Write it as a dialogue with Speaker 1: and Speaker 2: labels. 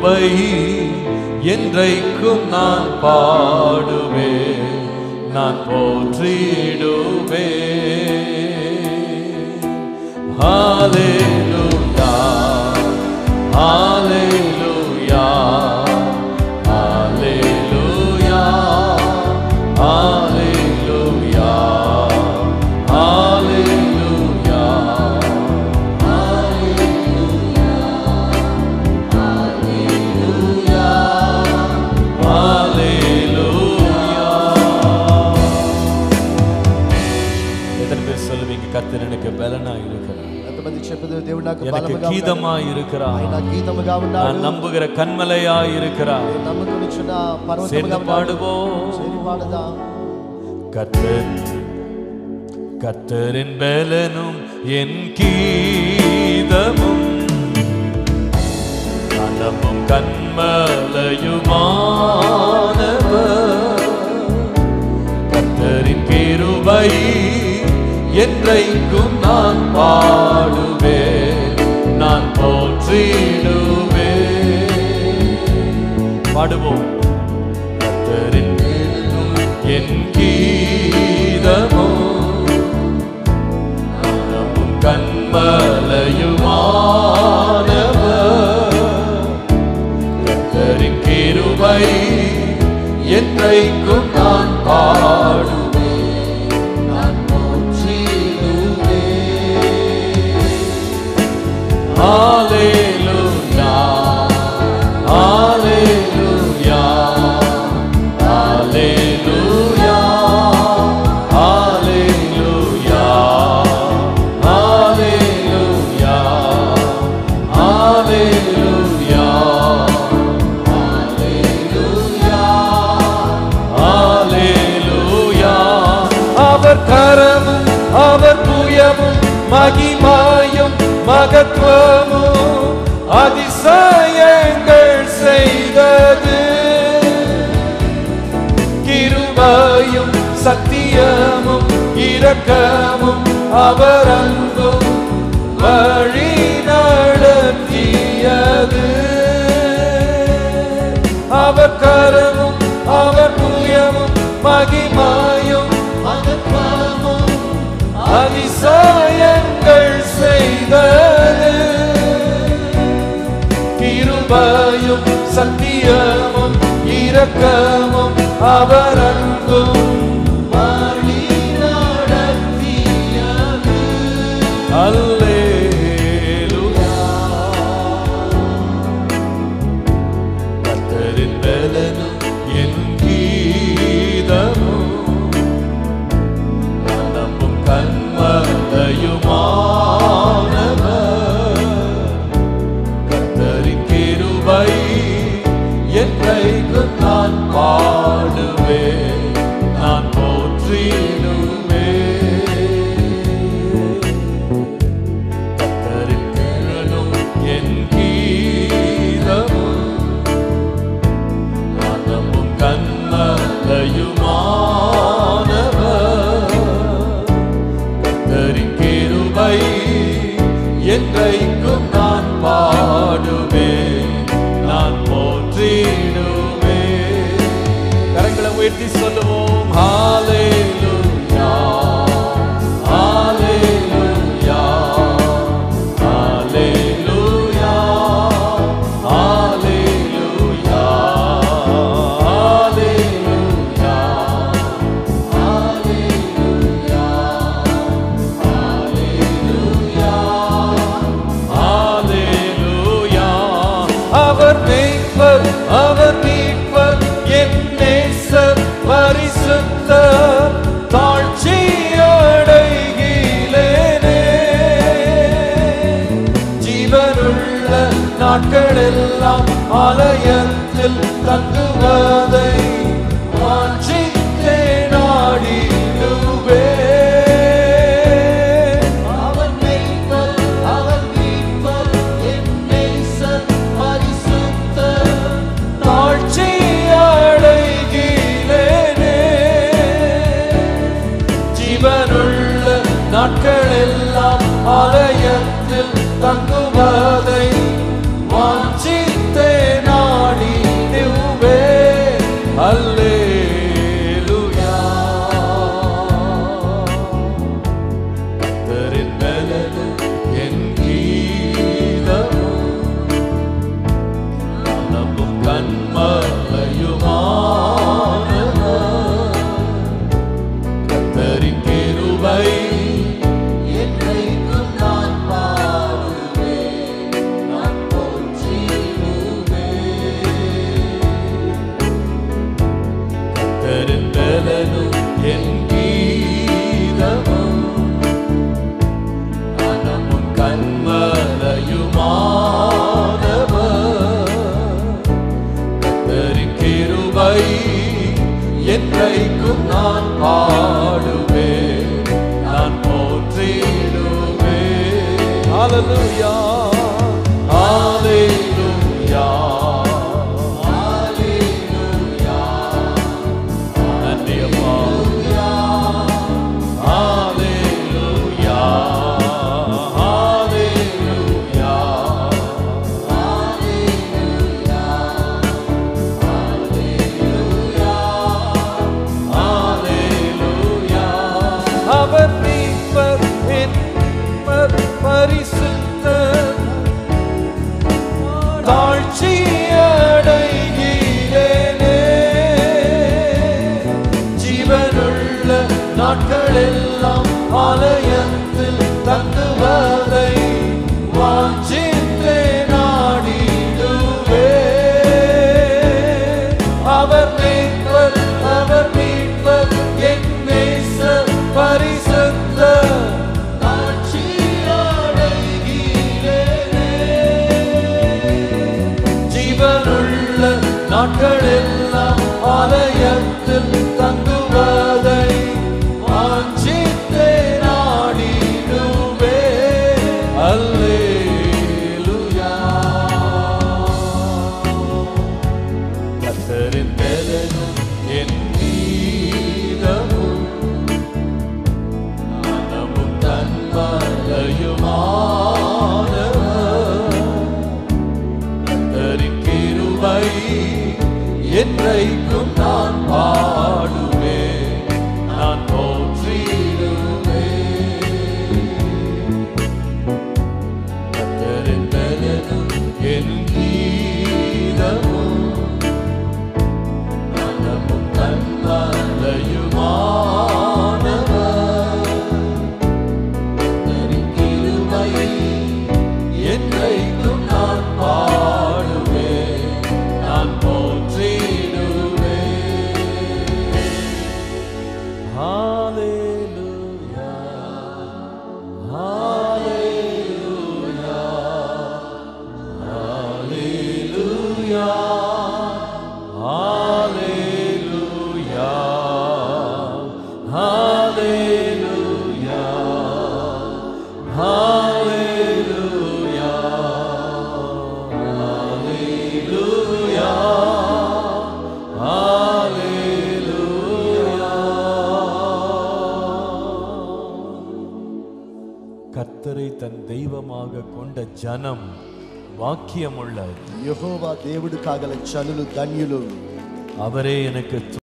Speaker 1: கிருபை என்றைக்கும் நான் பாடுவேன் நான் போற்றிடுவேன் ஹalleluya ஹalleluya ஹalleluya ஹalleluya ஹalleluya எத்தனை பேர் சொல்லுவீங்க கர்த்தர் எனக்கு பலனா இருக்கிறார்
Speaker 2: ఎంతమంది చెప్పదు దేవుడు నాకు
Speaker 1: எனக்கு
Speaker 2: బలముగా ఉన్నాడు.
Speaker 1: கீதமா இருக்கிறார்
Speaker 2: ఆయన గీతముగా ఉన్నాడు
Speaker 1: நான் நம்புகிற கண்மலையா இருக்கிறார்
Speaker 2: నేను నమ్ముకునిచున్న పర్వతముగా
Speaker 1: சேர்ந்து
Speaker 2: ఉన్నాడు.
Speaker 1: பாடுவோம்
Speaker 2: చేరి పాడదాం
Speaker 1: கர்த்தர் கர்த்தரின் பலனும் என் கீதமும் கனமும் கண்மலையுமானவர் கர்த்தரின் கிருபை என்றைக்கும் நான் பாடுவேன் நான் போற்றிடுவேன் பாடுவோம் கர்த்தரின் என் கீதமோ கனமும் கண்மலையுமானவர் கர்த்தரின் கிருபை என்றைக்கும் நான் பாடுவேன் நான் போற்றிடுவேன் Hallelujah. Hallelujah. Hallelujah. Hallelujah. Hallelujah. Hallelujah. Hallelujah. அவர் கரமும் அவர் புயமும் மகிமாயும் மகத்துவமும் அதிசயங்கள் செய்தது கிருபையும் சத்தியமும் இரக்கமும் அவர் அன்பும் வழி நடத்தியது அவர் கரமும் அவர் புயமும் மகிமாயும் மகத்துவமும் அதிசயங்கள் செய்தது கிருபையும் சத்தியமும் இரக்கமும் அவர் அன்பும் வழி நடத்தியது. அல்லேலூயா. கர்த்தரின் பலனும் என் கீதமும் நான் நம்பும் கண்மலையுமானவர் கர்த்தரின் கிருபை என்றைக்கும் நான் பாடுவேன் நான் போற்றிடுவேன் கர்த்தரின் கிருணும் என் கீதமும் நான் நம்பும் கண்மலையுமானவர் கர்த்தரின் கிருபை என்றைக்கும் நான் பாடுவேன் நான் போற்றிடுவேன் கரங்களை உயர்த்தி சொல்லுவோம் ஹalleluya ஹalleluya ஹalleluya ஹalleluya ஹalleluya ஹalleluya அவர் மீட்பர் அவர் மீட்பர் என் நேசர் பரிசுத்தர் தாழ்ச்சி அடைகிலேனே ஜீவனுள்ள நாட்களெல்லாம் ஆலயத்தில் தங்குவதை வாஞ்சித்தே நாடிடுவே
Speaker 2: அவன் மெய்ப்பர் அவன் மீட்பர் என் நேசர் பரிசுத்தர்
Speaker 1: தாழ்ச்சி அடைகிலேனே ஜீவனுள்ள நாட்களெல்லாம் ஆலயத்தில் தங்குவதை வாஞ்சித்தே நான் ஹalleluya ஹalleluya நன்றி அப்பா ஹalleluya ஹalleluya ஹalleluya அவர் மீட்பர் என்பர் பரிசுத்தர் தாழ்ச்சி அடைகிறேனே ஜீவனுள்ள நாட்களெல்லாம் ஆலயத்தில் தங்குவதை வாஞ்சித்தே நாடிடுவே அவர் மீட்பர் அவர் மீட்பர் என் நேசர் பரிசுத்தர் தாழ்ச்சி அடைகிறேனே ஜீவனுள்ள நாட்களெல்லாம் ஆலயத்தில் தங்குவதை வாஞ்சித்தே நாடிடுவே அல்லேலூயா கத்தரின் பெலனும் என் மீதமும் மனமும் தன்மலையுமானவர் கத்தரின் கிருபை என்றைக்கும் நான் பாடுவேன் நான் போற்றிடுவேன் கத்தரின் பெலனும் என் கீதமும் மனமும் தன்மலையுமானவர் கத்தரின் கிருபை என்றைக்கும் நான் பாடுவேன் நான் போற்றிடுவேன் ஹalleluya ஹalleluya ஹalleluya ஹalleluya ஹalleluya ஹalleluya ஹalleluya கர்த்தரை தன் தெய்வமாக கொண்ட ஜனம் வாக்கியமுள்ள
Speaker 2: యెహోవా దేవుడు కాగల జనులు ధన్యులు
Speaker 1: அவரே எனக்கு